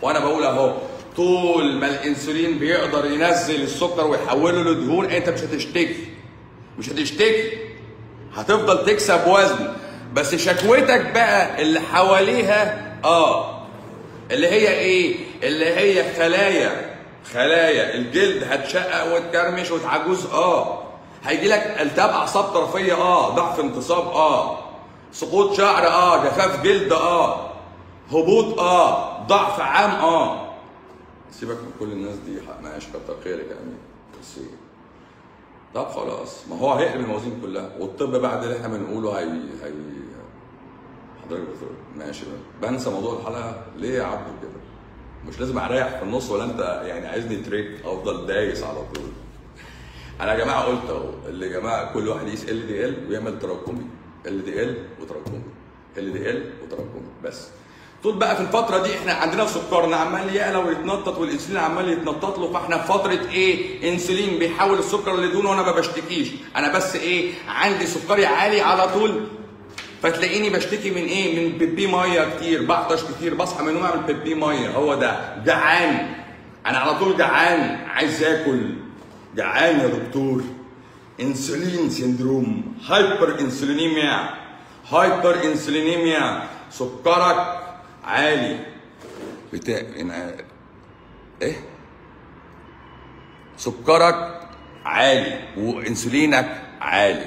وانا بقول اهو طول ما الانسولين بيقدر ينزل السكر ويحوله لدهون انت مش هتشتكي مش هتشتكي هتفضل تكسب وزن بس شكوتك بقى اللي حواليها اه اللي هي ايه اللي هي خلايا خلايا الجلد هتشقق وتكرمش وتعجوز اه هيجي لك التهاب اعصاب طرفيه اه ضعف انتصاب اه سقوط شعر اه جفاف جلد اه هبوط اه ضعف عام اه سيبك من كل الناس دي معلش كتر خيرك يا امين بس طب خلاص ما هو هيقلب الموازين كلها والطب بعد اللي احنا بنقوله هي هي حضرتك بتقول ماشي بقى. بنسى موضوع الحلقه ليه يا عبد كده مش لازم اريح في النص ولا انت يعني عايزني تريك افضل دايس على طول انا يا جماعه قلت اهو اللي يا جماعه كل واحد يقيس ال دي ال ويعمل تراكمي ال دي ال وتراكمي ال دي ال وتراكمي بس طول بقى في الفتره دي احنا عندنا سكرنا عمال يعلى ويتنطط والانسولين عمال يتنطط له فاحنا في فتره ايه انسولين بيحول السكر لدهون وانا ما بشتكيش انا بس ايه عندي سكري عالي على طول فتلاقيني بشتكي من ايه من بيبي ميه كتير بعطش كتير بصحى من النوم اعمل بيبي ميه هو ده جعان انا على طول جعان عايز اكل جعان يا دكتور انسولين سيندروم هايبر انسولينيميا هايبر انسولينيميا سكرك عالي بتاع أنا... ايه سكرك عالي وانسولينك عالي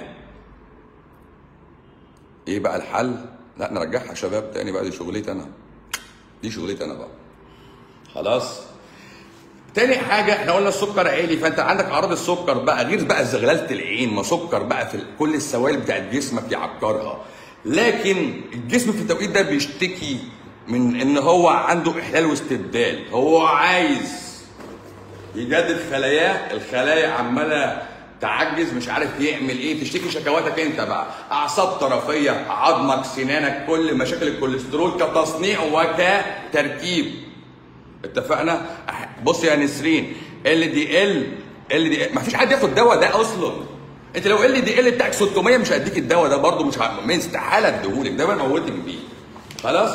ايه بقى الحل لا نرجعها شباب تاني بقى دي شغلتي انا دي شغلتي انا بقى خلاص تاني حاجة احنا قلنا السكر عالي فانت عندك اعراض السكر بقى غير بقى زغللة العين ما سكر بقى في كل السوائل بتاعت جسمك يعكرها لكن الجسم في التوقيت ده بيشتكي من ان هو عنده احلال واستبدال هو عايز يجدد خلاياه الخلايا عماله تعجز مش عارف يعمل ايه تشتكي شكواتك انت بقى اعصاب طرفيه عظمك سنانك كل مشاكل الكوليسترول كتصنيع وكتركيب اتفقنا بص يا نسرين ال دي ال ال دي ما فيش حد ياخد دواء ده اصلا انت لو ال دي ال بتاعك 600 مش هديك الدواء ده برضه مش ه... ما استحاله اديهولك ده بموتك بيه خلاص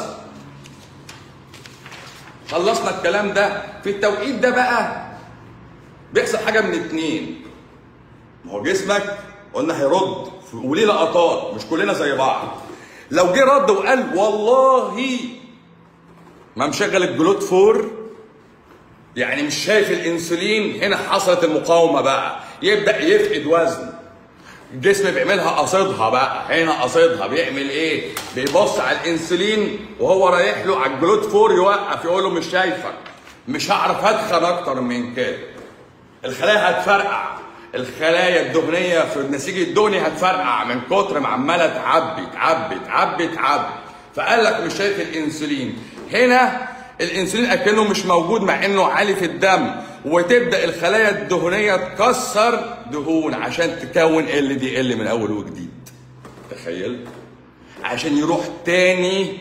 خلصنا الكلام ده في التوقيت ده بقى بيحصل حاجه من اتنين ما هو جسمك قلنا هيرد وليه لقطات مش كلنا زي بعض لو جه رد وقال والله ما مشغل الجلوت فور يعني مش شايف الانسولين هنا حصلت المقاومه بقى يبدا يفقد وزن الجسم بيعملها قصدها بقى هنا قصدها بيعمل ايه بيبص على الانسولين وهو رايح له على الجلوت فور يوقف يقول له مش شايفك مش هعرف اتخن اكتر من كده الخلايا هتفرقع الخلايا الدهنيه في النسيج الدهني هتفرقع من كتر ما عماله تعبي تعبي تعبي تعبي فقال لك مش شايف الانسولين هنا الانسولين اكنه مش موجود مع انه عالي في الدم وتبدا الخلايا الدهنيه تكسر دهون عشان تكون ال دي ال من اول وجديد تخيل عشان يروح تاني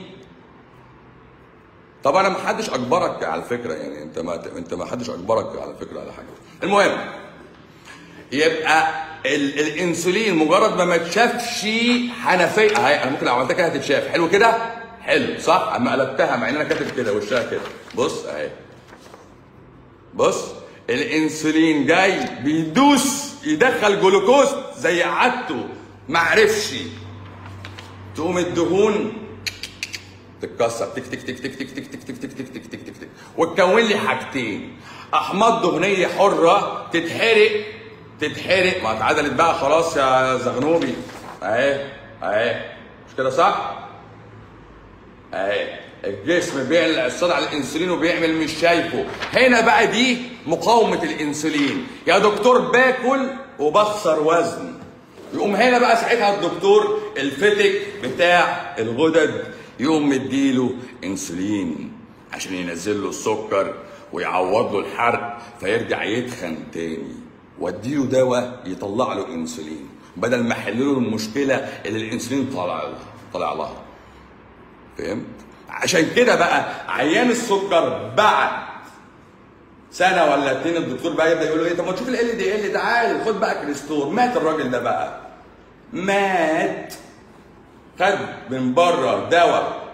طب انا ما حدش اجبرك على فكره يعني انت ما انت ما حدش اجبرك على فكره على حاجه المهم يبقى ال... الانسولين مجرد ما ما تشافش حنفيه اهي انا ممكن لو عملتها كده هتتشاف حلو كده حلو صح اما قلبتها مع ان انا كاتب كده وشها كده بص اهي بص الانسولين جاي بيدوس يدخل جلوكوز زي عادته ما عرفش تقوم الدهون تتكسر تك تك تك تك تك تك تك تك تك تك تك تك تك تك وتكون لي حاجتين احماض دهنيه حره تتحرق تتحرق ما اتعدلت بقى خلاص يا زغنوبي اهي اهي مش كده صح؟ اهي الجسم بيعمل الصدع على الانسولين وبيعمل مش شايفه هنا بقى دي مقاومه الانسولين يا دكتور باكل وبخسر وزن يقوم هنا بقى ساعتها الدكتور الفتك بتاع الغدد يقوم مديله انسولين عشان ينزل له السكر ويعوض له الحرق فيرجع يتخن تاني واديله دواء يطلع له انسولين بدل ما احل له المشكله اللي الانسولين طالع لها طالع لها فهمت عشان كده بقى عيان السكر بعد سنه ولا اتنين الدكتور بقى يبدا يقول له ايه طب ما تشوف ال دي ال تعال خد بقى كريستور مات الراجل ده بقى مات خد من بره دواء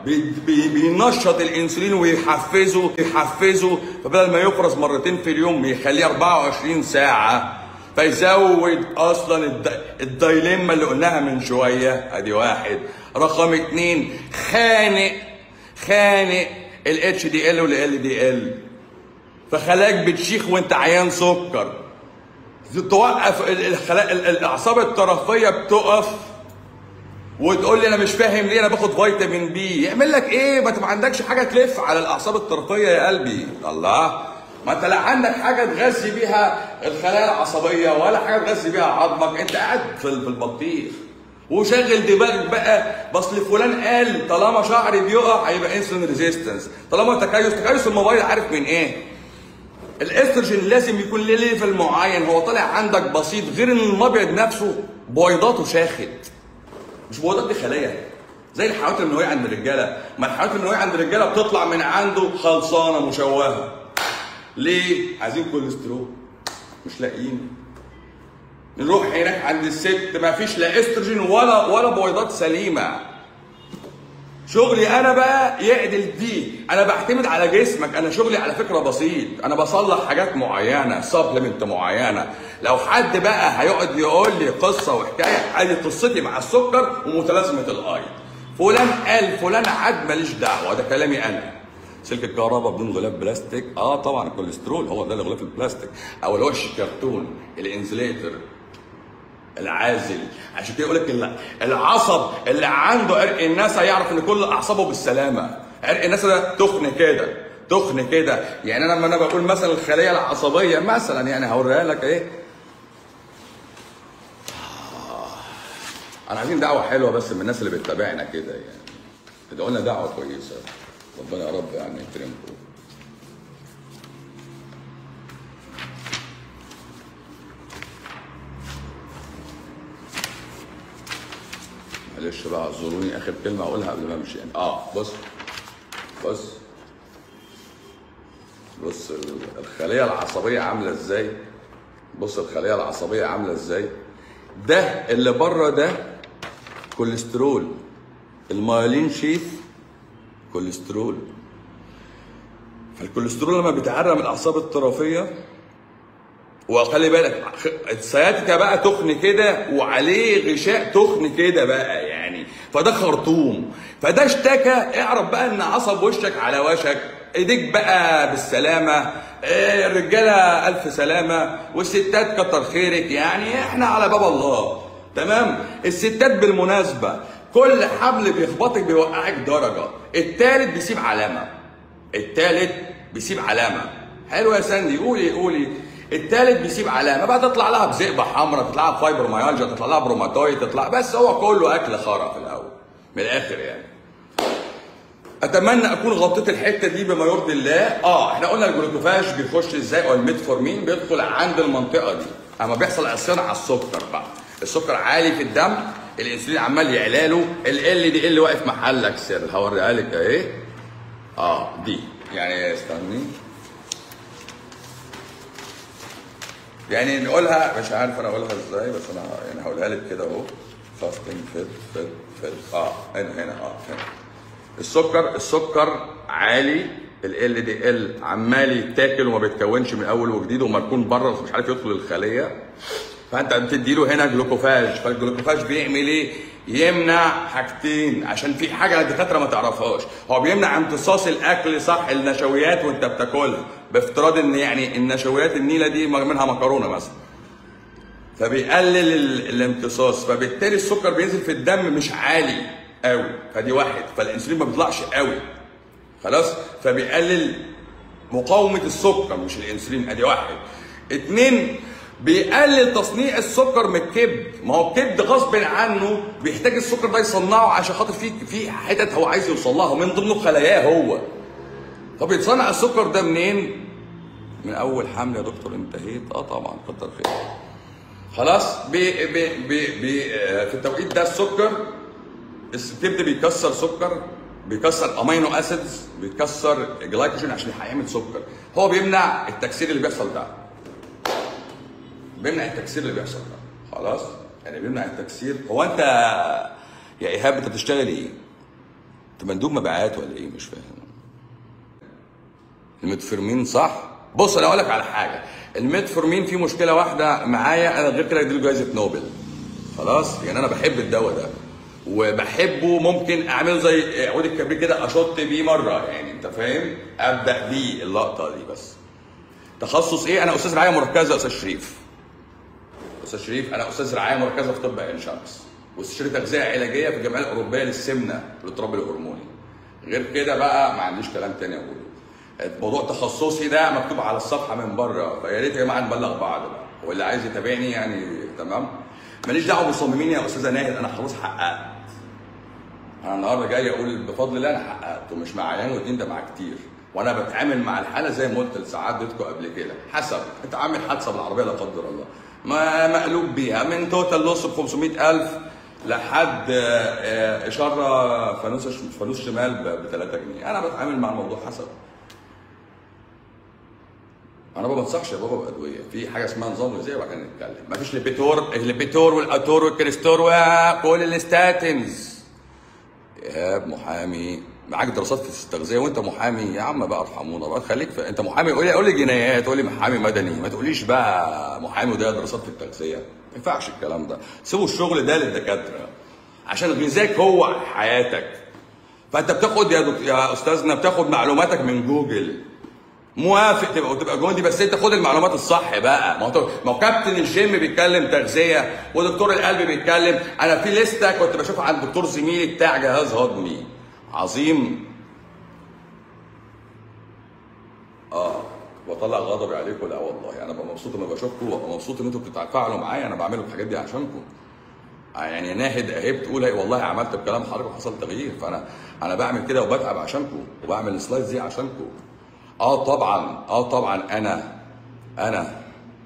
بي- بي- بينشط الانسولين ويحفزه يحفزه فبدل ما يفرز مرتين في اليوم يخليه 24 ساعه فيزود اصلا الد... الدايليما اللي قلناها من شويه ادي واحد رقم اتنين خانق خانق الاتش دي ال والال دي ال فخلاك بتشيخ وانت عيان سكر توقف ال- الخلايا ال- الاعصاب الطرفيه بتقف وتقول لي انا مش فاهم ليه انا باخد فيتامين بي يعمل لك ايه ما انت ما عندكش حاجه تلف على الاعصاب الطرفيه يا قلبي الله ما انت لا عندك حاجه تغذي بيها الخلايا العصبيه ولا حاجه تغذي بيها عظمك انت قاعد في ال- في البطيخ وشغل دماغك بقى بصل فلان قال طالما شعري بيقع هيبقى انسولين ريزيستنس طالما تكيس تكيس الموبايل عارف من ايه الاستروجين لازم يكون ليه ليفل معين هو طالع عندك بسيط غير ان المبيض نفسه بويضاته شاخد مش بويضات دي خلايا زي الحيوانات المنويه عند الرجاله ما الحيوانات المنويه عند الرجاله بتطلع من عنده خلصانه مشوهه ليه عايزين كوليسترول مش لاقيين نروح هناك عند الست ما فيش لا استروجين ولا ولا بويضات سليمه شغلي انا بقى يعدل دي انا بعتمد على جسمك انا شغلي على فكره بسيط انا بصلح حاجات معينه سبلمنت معينه لو حد بقى هيقعد يقول لي قصه وحكايه ادي قصتي مع السكر ومتلازمه الايض فلان قال فلان عاد ماليش دعوه ده كلامي انا سلك الكهرباء بدون غلاف بلاستيك اه طبعا الكوليسترول هو ده اللي غلاف البلاستيك او اللي هو الشكرتون الانسليتر العازل عشان كده يقول لك العصب اللي عنده عرق الناس هيعرف ان كل اعصابه بالسلامه عرق الناس ده تخن كده تخن كده يعني انا لما انا بقول مثلا الخليه العصبيه مثلا يعني هوريها لك ايه انا عايزين دعوه حلوه بس من الناس اللي بتتابعنا كده يعني ادعوا لنا دعوه كويسه ربنا يا رب يعني يكرمكم معلش بقى اعذروني اخر كلمه اقولها قبل ما امشي يعني اه بص بص بص ال- الخليه العصبيه عامله ازاي بص الخليه العصبيه عامله ازاي ده اللي بره ده كوليسترول المايلين شيث كوليسترول فالكوليسترول لما بيتعرى من الاعصاب الطرفيه وخلي بالك خ- السياتيكا بقى تخن كده وعليه غشاء تخن كده بقى يعني فده خرطوم فده اشتكى اعرف بقى ان عصب وشك على وشك ايديك بقى بالسلامه إيه، الرجاله الف سلامه والستات كتر خيرك يعني احنا على باب الله تمام الستات بالمناسبه كل حمل بيخبطك بيوقعك درجه التالت بيسيب علامه التالت بيسيب علامه حلو يا ساندي قولي قولي التالت بيسيب علامه بقى تطلع لها بزئبه حمراء تطلع لها فايبر مايالجيا تطلع لها بروماتويد تطلع بس هو كله اكل خرا في الاول من الاخر يعني اتمنى اكون غطيت الحته دي بما يرضي الله اه احنا قلنا الجلوكوفاج بيخش ازاي او الميتفورمين بيدخل عند المنطقه دي اما بيحصل عصيان على السكر بقى السكر عالي في الدم الانسولين عمال يعلى له ال دي اللي واقف محلك سر هوريها لك اهي اه دي يعني استني يعني نقولها مش عارف انا اقولها ازاي بس انا يعني هقولها لك كده اهو فاستنج فيت فيت فيت اه هنا هنا اه هنا السكر السكر عالي ال دي ال عمال يتاكل وما بيتكونش من اول وجديد ومركون بره مش عارف يدخل الخليه فانت بتدي له هنا جلوكوفاج فالجلوكوفاج بيعمل ايه؟ يمنع حاجتين عشان في حاجه الدكاتره ما تعرفهاش هو بيمنع امتصاص الاكل صح النشويات وانت بتاكلها بافتراض ان يعني النشويات النيله دي منها مكرونه مثلا فبيقلل ال- الامتصاص فبالتالي السكر بينزل في الدم مش عالي قوي فدي واحد فالانسولين ما بيطلعش قوي خلاص فبيقلل مقاومه السكر مش الانسولين ادي واحد اتنين بيقلل تصنيع السكر من الكبد ما هو الكبد غصب عنه بيحتاج السكر ده يصنعه عشان خاطر في في حتت هو عايز يوصل لها من ضمنه خلاياه هو طب يتصنع السكر ده منين من اول حمل يا دكتور انتهيت اه طبعا كتر خير خلاص بي بي بي بي آه، في التوقيت ده السكر الكبد بيكسر سكر بيكسر امينو اسيدز بيكسر جلايكوجين عشان هيعمل سكر هو بيمنع التكسير اللي بيحصل ده بيمنع التكسير اللي بيحصل ده خلاص يعني بيمنع التكسير هو انت يا ايهاب انت بتشتغل ايه؟ انت انت مندوب مبيعات ولا ايه مش فاهم الميتفورمين صح بص انا اقول لك على حاجه الميتفورمين فيه مشكله واحده معايا انا غير كده اديله جائزه نوبل خلاص يعني انا بحب الدواء ده وبحبه ممكن اعمله زي عود الكبريت كده اشط بيه مره يعني انت فاهم ابدا بيه اللقطه دي بس تخصص ايه انا استاذ رعايه مركزه يا استاذ شريف استاذ شريف انا استاذ رعايه مركزه في طب عين شمس واستشاري تغذيه علاجيه في الجمعيه الاوروبيه للسمنه والاضطراب الهرموني غير كده بقى ما عنديش كلام تاني اقوله موضوع تخصصي ده مكتوب على الصفحه من بره فيا ريت يا جماعه نبلغ بعض بقى واللي عايز يتابعني يعني تمام ماليش دعوه بالمصممين يا استاذه ناهد انا خلاص حققت انا النهارده جاي اقول بفضل الله انا حققت ومش مع عيان واتنين ده مع كتير وانا بتعامل مع الحاله زي ما قلت لسعاد اديتكم قبل كده حسب انت عامل حادثه بالعربيه لا قدر الله ما مقلوب بيها من توتال لوس ب 500000 لحد آه، آه، اشاره فانوس فانوس شمال ب 3 جنيه انا بتعامل مع الموضوع حسب انا ما بنصحش يا بابا بادويه في حاجه اسمها نظام غذائي وبعد كده نتكلم مفيش ليبيتور الليبيتور والاتور والكريستور وكل الاستاتينز ايهاب محامي معاك دراسات في التغذيه وانت محامي يا عم بقى ارحمونا بقى خليك في... انت محامي قول لي قول لي جنايات قول لي محامي مدني ما تقوليش بقى محامي وده دراسات في التغذيه ما ينفعش الكلام ده سيبوا الشغل ده للدكاتره عشان غذاك هو حياتك فانت بتاخد يا دك... يا استاذنا بتاخد معلوماتك من جوجل موافق تبقى وتبقى جندي بس انت خد المعلومات الصح بقى ما هو ما هو كابتن الجيم بيتكلم تغذيه ودكتور القلب بيتكلم انا في لسته كنت بشوفها عند دكتور زميلي بتاع جهاز هضمي عظيم اه بطلع غضبي عليكم لا والله انا ببقى مبسوط لما بشوفكم وببقى مبسوط ان انتوا بتتفاعلوا معايا انا بعمل الحاجات دي عشانكم يعني ناهد اهي بتقول هي والله عملت بكلام حضرتك وحصل تغيير فانا انا بعمل كده وبتعب عشانكم وبعمل السلايدز دي عشانكم اه طبعا اه طبعا انا انا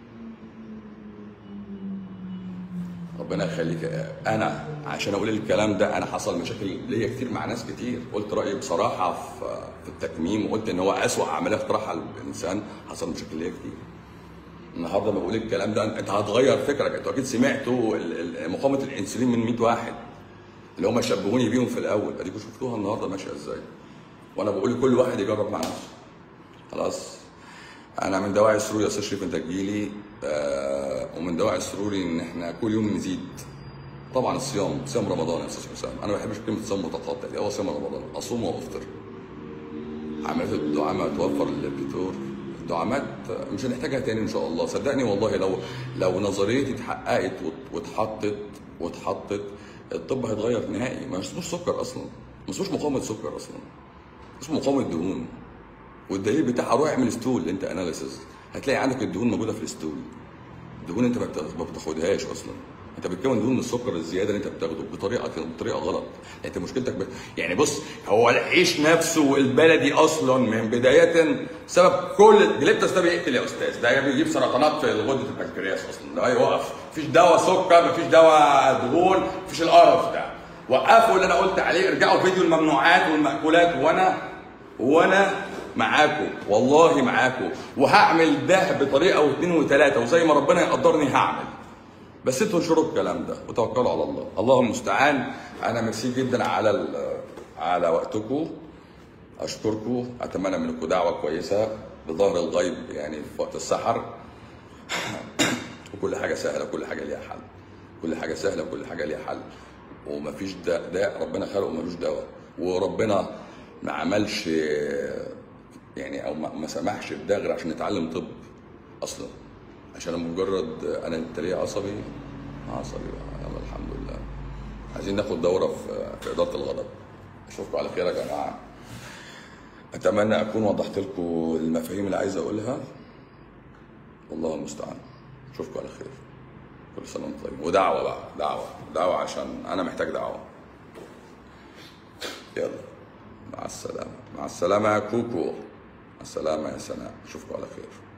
ربنا يخليك انا عشان اقول الكلام ده انا حصل مشاكل ليا كتير مع ناس كتير قلت رايي بصراحه في في التكميم وقلت ان هو اسوأ عمليه اخترعها الانسان حصل مشاكل ليا كتير النهارده لما بقول الكلام ده انت هتغير فكرك انتوا اكيد سمعتوا ال- ال- مقاومه الانسولين من 100 واحد اللي هم شبهوني بيهم في الاول اديكوا شفتوها النهارده ماشيه ازاي وانا بقول لكل واحد يجرب مع نفسه خلاص انا من دواعي سروري يا استاذ شريف انت تجيلي آه ومن دواعي سروري ان احنا كل يوم نزيد طبعا الصيام صيام رمضان يا استاذ حسام انا ما بحبش كلمه صيام متقطع دي هو صيام رمضان اصوم وافطر عمليه الدعامه توفر للبيتور الدعامات مش هنحتاجها تاني ان شاء الله صدقني والله لو لو نظريتي اتحققت وات- واتحطت واتحطت الطب هيتغير نهائي ما اسموش سكر اصلا ما اسموش مقاومه سكر اصلا اسمه مقاومه دهون والدليل بتاعها روح اعمل ستول انت اناليسيز هتلاقي عندك الدهون موجوده في الستول الدهون انت ما بت- ما بتاخدهاش اصلا انت بتكون دهون من السكر الزياده اللي انت بتاخده بطريقه بطريقه غلط انت مشكلتك ب... يعني بص هو العيش نفسه البلدي اصلا من بدايه سبب كل الجليبتس ده بيقتل يا استاذ ده بيجيب سرطانات في غده البنكرياس اصلا ده يوقف مفيش دواء سكر مفيش دواء دهون مفيش القرف ده وقفوا اللي انا قلت عليه ارجعوا فيديو الممنوعات والمأكولات وانا وانا معاكم والله معاكم وهعمل ده بطريقه واثنين وثلاثه وزي ما ربنا يقدرني هعمل بس انتوا انشروا الكلام ده وتوكلوا على الله الله المستعان انا ميرسي جدا على ال- على وقتكم اشكركم اتمنى منكم دعوه كويسه بظهر الغيب يعني في وقت السحر وكل حاجه سهله كل حاجه ليها حل كل حاجه سهله كل حاجه ليها حل ومفيش داء, داء ربنا خلقه ملوش دواء وربنا ما عملش يعني او ما ما سمحش بده غير عشان نتعلم طب اصلا عشان أنا مجرد انا انت ليه عصبي عصبي بقى يلا الحمد لله عايزين ناخد دوره في في اداره الغضب اشوفكم على خير يا جماعه اتمنى اكون وضحت لكم المفاهيم اللي عايز اقولها والله المستعان اشوفكم على خير كل سنه وانتم طيبين ودعوه بقى دعوه دعوه عشان انا محتاج دعوه يلا مع السلامه مع السلامه يا كوكو مع السلامه يا سناء اشوفكم على خير